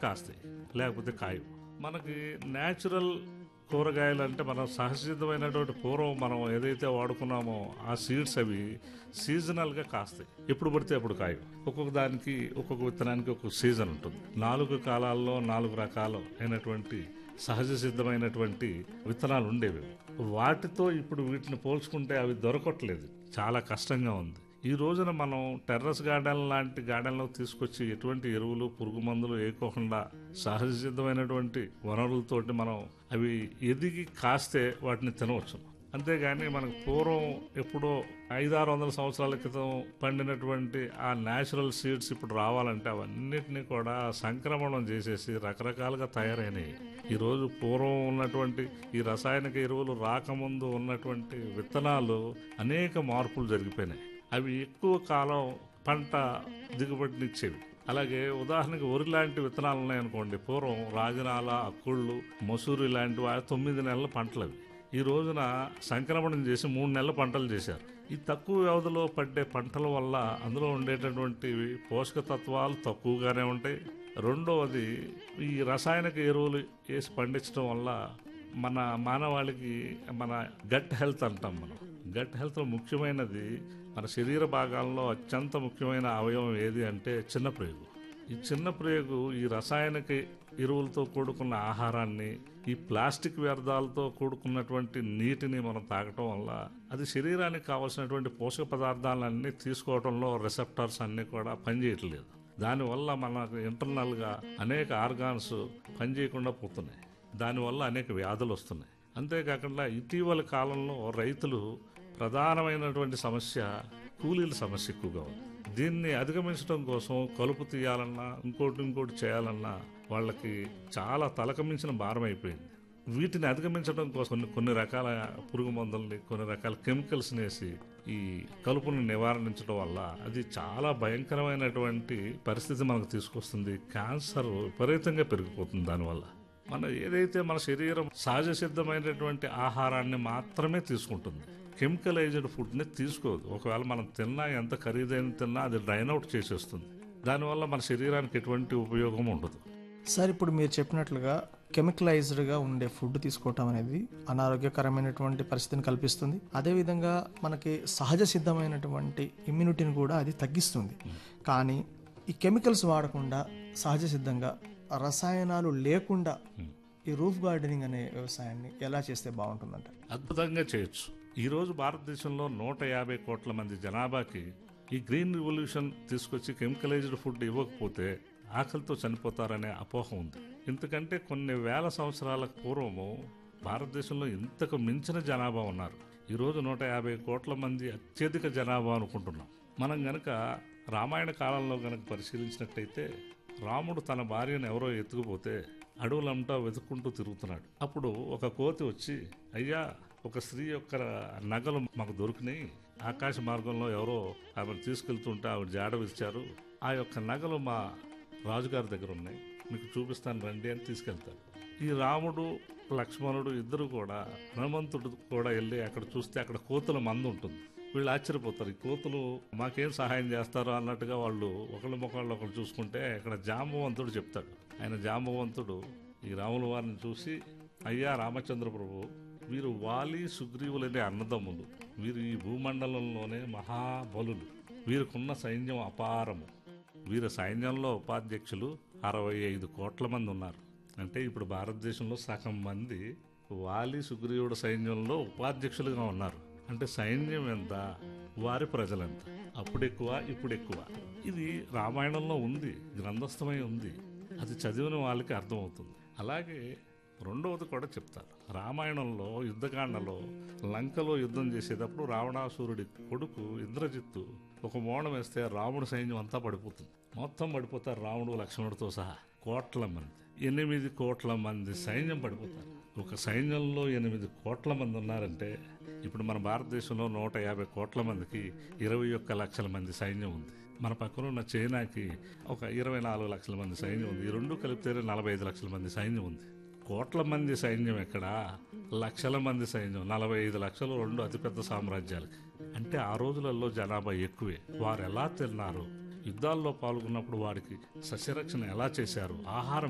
కాస్తాయి లేకపోతే కాయవు మనకి న్యాచురల్ కూరగాయలు అంటే మనం సహజసిద్ధమైనటువంటి పూర్వం మనం ఏదైతే వాడుకున్నామో ఆ సీడ్స్ అవి సీజనల్గా కాస్తాయి ఎప్పుడు పడితే అప్పుడు కాయవు ఒక్కొక్క దానికి ఒక్కొక్క విత్తనానికి ఒక్కొక్క సీజన్ ఉంటుంది నాలుగు కాలాల్లో నాలుగు రకాలు అయినటువంటి సహజ సిద్ధమైనటువంటి విత్తనాలు ఉండేవి వాటితో ఇప్పుడు వీటిని పోల్చుకుంటే అవి దొరకట్లేదు చాలా కష్టంగా ఉంది ఈ రోజున మనం టెర్రస్ గార్డెన్ లాంటి గార్డెన్లో తీసుకొచ్చి ఎటువంటి ఎరువులు పురుగు మందులు వేయకోకుండా సహజ సిద్ధమైనటువంటి వనరులతోటి మనం అవి ఎదిగి కాస్తే వాటిని తినవచ్చు అంతేగాని మనకు పూర్వం ఎప్పుడో ఐదారు వందల సంవత్సరాల క్రితం పండినటువంటి ఆ న్యాచురల్ సీడ్స్ ఇప్పుడు రావాలంటే అవన్నిటినీ కూడా సంక్రమణం చేసేసి రకరకాలుగా తయారైనవి ఈరోజు పూర్వం ఉన్నటువంటి ఈ రసాయనిక ఎరువులు రాకముందు ఉన్నటువంటి విత్తనాలు అనేక మార్పులు జరిగిపోయినాయి అవి ఎక్కువ కాలం పంట దిగుబడినిచ్చేవి అలాగే ఉదాహరణకి వరి లాంటి విత్తనాలు ఉన్నాయనుకోండి పూర్వం రాజనాల అక్కుళ్ళు మసూరి లాంటివి ఆ తొమ్మిది నెలల పంటలు అవి ఈ రోజున సంక్రమణం చేసి మూడు నెలల పంటలు చేశారు ఈ తక్కువ వ్యవధిలో పడ్డే పంటల వల్ల అందులో ఉండేటటువంటి పోషక తత్వాలు తక్కువగానే ఉంటాయి రెండవది ఈ రసాయనిక ఎరువులు వేసి పండించడం వల్ల మన మానవాళికి మన గట్ హెల్త్ అంటాం మనం గట్ హెల్త్లో ముఖ్యమైనది మన శరీర భాగాల్లో అత్యంత ముఖ్యమైన అవయవం ఏది అంటే చిన్న ప్రేగు ఈ చిన్న ప్రేగు ఈ రసాయనిక ఎరువులతో కూడుకున్న ఆహారాన్ని ఈ ప్లాస్టిక్ వ్యర్థాలతో కూడుకున్నటువంటి నీటిని మనం తాగటం వల్ల అది శరీరానికి కావాల్సినటువంటి పోషక పదార్థాలన్నీ తీసుకోవడంలో రిసెప్టర్స్ అన్నీ కూడా పనిచేయట్లేదు దానివల్ల మనకు ఇంటర్నల్గా అనేక ఆర్గాన్స్ పనిచేయకుండా పోతున్నాయి దానివల్ల అనేక వ్యాధులు వస్తున్నాయి అంతేకాకుండా ఇటీవల కాలంలో రైతులు ప్రధానమైనటువంటి సమస్య కూలీల సమస్య ఎక్కువగా ఉంది దీన్ని అధిగమించడం కోసం కలుపు తీయాలన్నా ఇంకోటి ఇంకోటి చేయాలన్నా వాళ్ళకి చాలా తలకమించిన భారం అయిపోయింది వీటిని అధిగమించడం కోసం కొన్ని కొన్ని రకాల పురుగు మందుల్ని కొన్ని రకాల కెమికల్స్ వేసి ఈ కలుపుని నివారించడం వల్ల అది చాలా భయంకరమైనటువంటి పరిస్థితి మనకు తీసుకొస్తుంది క్యాన్సర్ విపరీతంగా పెరిగిపోతుంది దానివల్ల మన ఏదైతే మన శరీరం సహజ సిద్ధమైనటువంటి ఆహారాన్ని మాత్రమే తీసుకుంటుంది కెమికలైజ్డ్ ఫుడ్ని తీసుకోదు ఒకవేళ మనం తిన్నా ఎంత ఖరీదైన తిన్నా అది డ్రైన్ అవుట్ చేసేస్తుంది దానివల్ల మన శరీరానికి ఎటువంటి ఉపయోగం ఉండదు సార్ ఇప్పుడు మీరు చెప్పినట్లుగా కెమికలైజ్డ్గా ఉండే ఫుడ్ తీసుకోవటం అనేది అనారోగ్యకరమైనటువంటి పరిస్థితిని కల్పిస్తుంది అదేవిధంగా మనకి సహజ సిద్ధమైనటువంటి ఇమ్యూనిటీని కూడా అది తగ్గిస్తుంది కానీ ఈ కెమికల్స్ వాడకుండా సహజ సిద్ధంగా రసాయనాలు లేకుండా ఈ రూఫ్ గార్డెనింగ్ అనే వ్యవసాయాన్ని ఎలా చేస్తే బాగుంటుందంట అద్భుతంగా చేయొచ్చు ఈరోజు భారతదేశంలో నూట యాభై కోట్ల మంది జనాభాకి ఈ గ్రీన్ రివల్యూషన్ తీసుకొచ్చి కెమికలైజ్డ్ ఫుడ్ ఇవ్వకపోతే ఆకలితో చనిపోతారనే అపోహ ఉంది ఎందుకంటే కొన్ని వేల సంవత్సరాల పూర్వము భారతదేశంలో ఇంతకు మించిన జనాభా ఉన్నారు ఈరోజు నూట యాభై కోట్ల మంది అత్యధిక జనాభా అనుకుంటున్నాం మనం గనక రామాయణ కాలంలో గనక పరిశీలించినట్టయితే రాముడు తన భార్యను ఎవరో ఎత్తుకుపోతే అడవులంతా వెతుక్కుంటూ తిరుగుతున్నాడు అప్పుడు ఒక కోతి వచ్చి అయ్యా ఒక స్త్రీ యొక్క నగలు మాకు దొరికినాయి ఆకాశ మార్గంలో ఎవరో ఆమెను తీసుకెళ్తుంటే ఆవిడ జాడ విరిచారు ఆ యొక్క నగలు మా రాజుగారి దగ్గర ఉన్నాయి మీకు చూపిస్తాను రండి అని తీసుకెళ్తారు ఈ రాముడు లక్ష్మణుడు ఇద్దరు కూడా హనుమంతుడు కూడా వెళ్ళి అక్కడ చూస్తే అక్కడ కోతుల మందు ఉంటుంది వీళ్ళు ఆశ్చర్యపోతారు ఈ కోతులు మాకేం సహాయం చేస్తారు అన్నట్టుగా వాళ్ళు ఒకళ్ళ ముఖాళ్ళు ఒకళ్ళు చూసుకుంటే ఇక్కడ జాంబవంతుడు చెప్తాడు ఆయన జాంబవంతుడు ఈ రాముల వారిని చూసి అయ్యా రామచంద్ర ప్రభు వీరు వాలి సుగ్రీవులనే అన్నదమ్ములు వీరు ఈ భూమండలంలోనే మహాబలులు వీరికున్న సైన్యం అపారము వీరి సైన్యంలో ఉపాధ్యక్షులు అరవై ఐదు కోట్ల మంది ఉన్నారు అంటే ఇప్పుడు భారతదేశంలో సగం మంది వాలి సుగ్రీవుడు సైన్యంలో ఉపాధ్యక్షులుగా ఉన్నారు అంటే సైన్యం ఎంత వారి ప్రజలెంత అప్పుడు ఎక్కువ ఇప్పుడు ఎక్కువ ఇది రామాయణంలో ఉంది గ్రంథస్థమై ఉంది అది చదివిన వాళ్ళకి అర్థమవుతుంది అలాగే రెండవది కూడా చెప్తారు రామాయణంలో యుద్ధకాండలో లంకలో యుద్ధం చేసేటప్పుడు రావణాసురుడి కొడుకు ఇంద్రజిత్తు ఒక మోడం వేస్తే రాముడు సైన్యం అంతా పడిపోతుంది మొత్తం పడిపోతారు రాముడు లక్ష్మణుడితో సహా కోట్ల మంది ఎనిమిది కోట్ల మంది సైన్యం పడిపోతారు ఒక సైన్యంలో ఎనిమిది కోట్ల మంది ఉన్నారంటే ఇప్పుడు మన భారతదేశంలో నూట యాభై కోట్ల మందికి ఇరవై ఒక్క లక్షల మంది సైన్యం ఉంది మన పక్కన ఉన్న చైనాకి ఒక ఇరవై నాలుగు లక్షల మంది సైన్యం ఉంది ఈ రెండు కలిపితేనే నలభై ఐదు లక్షల మంది సైన్యం ఉంది కోట్ల మంది సైన్యం ఎక్కడ లక్షల మంది సైన్యం నలభై ఐదు లక్షలు రెండు అతిపెద్ద సామ్రాజ్యాలకి అంటే ఆ రోజులలో జనాభా ఎక్కువే వారు ఎలా తిన్నారు యుద్ధాల్లో పాల్గొన్నప్పుడు వారికి సస్యరక్షణ ఎలా చేశారు ఆహారం